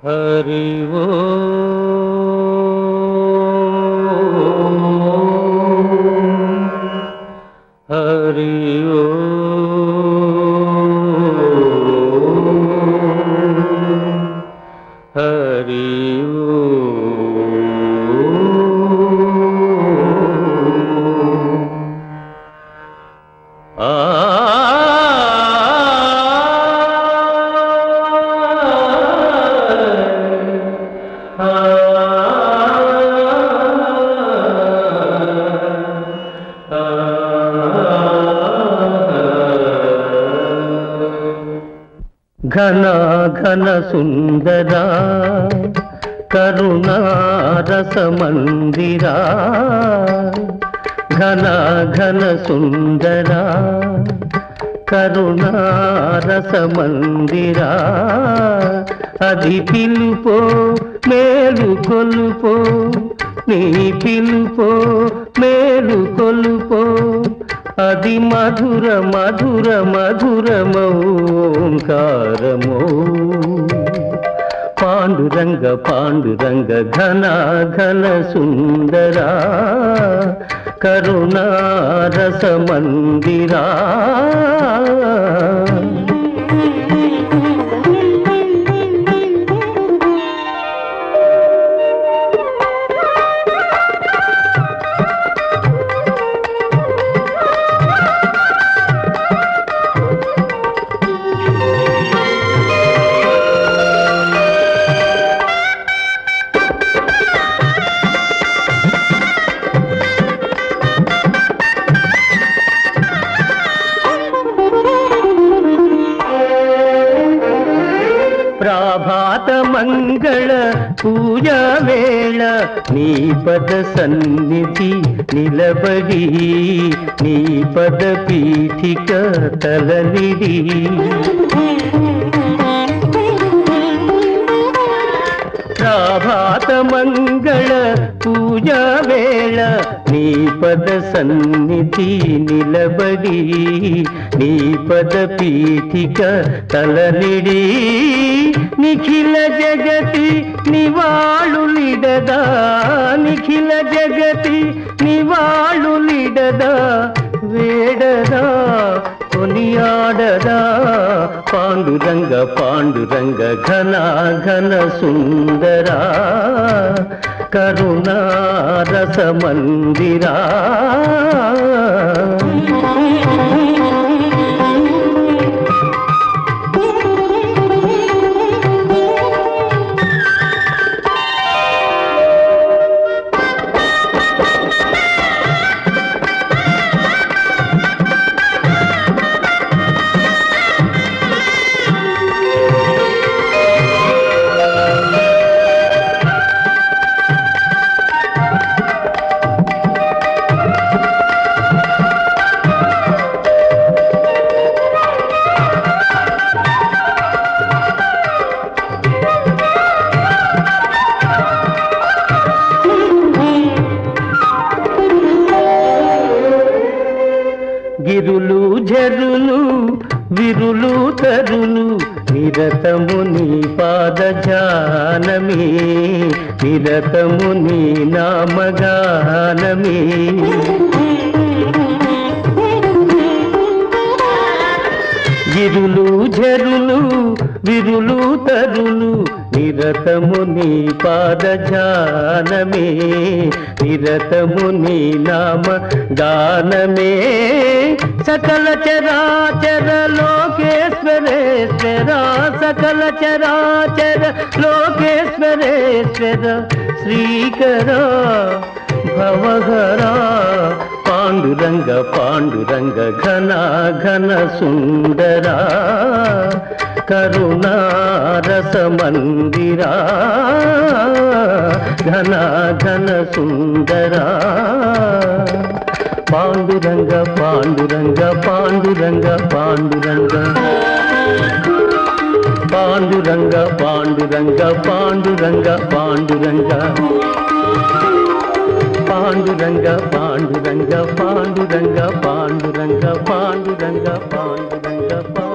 హరి ఓ హరి ఓ హరి ఘన ఘన సుందరా కరుణారస మందిరా ఘన ఘన సుందరా కరుణారస మందిరా అది పిలుపో మేలు కొలుపో నీ పిలుపో మేలు కొలుపో అది మధుర మధుర మధురమౌంకారమో పాండురంగ పాండురంగ ఘన ఘన సుందరా కరుణారస మందిరా ప్రాభాత మంగళ పూజా వేళ నీ పద సన్నిధి నిలబడి నీ పద పీఠిక తలనిడి ప్రాభాత మంగళ పూజా వేళ నీ పద సన్నిధి నిలబడి నీ పద పీఠిక తలనిడి నిఖిల జగతి నివాళులిడదా నిఖిల జగతి నివాళులిడదా వేడదా కొనియాడదా పాండురంగ పాండురంగ ఘన ఘన సుందరా కరుణారస మందిరా గిరులు జరులు విరులు తరులు నిరతము నీ పాద జానమే నిరతము నీ నామగానమే గిరులు జరులు విరులు తరులు నిరతము నీ పాద జానమే నిరతము నీ నామ గానమే సకల చరాచర లోకేశ్వరేశ్వర సకల చరాచర లోకేశ్వరేశ్వర శ్రీకర భవహరా పాండురంగ పాండురంగ ఘన ఘన సుందరా కరుణారస మందిరా ఘన ఘన సుందరా పాండురంగ పాండురంగ పాండురంగ పాండురంగ పాండురంగ పాండురంగ పాండురంగ పాండురంగ పాండురంగ పాండురంగ పాండురంగ పాండురంగ పాండురంగ పాండురంగ పాండురంగ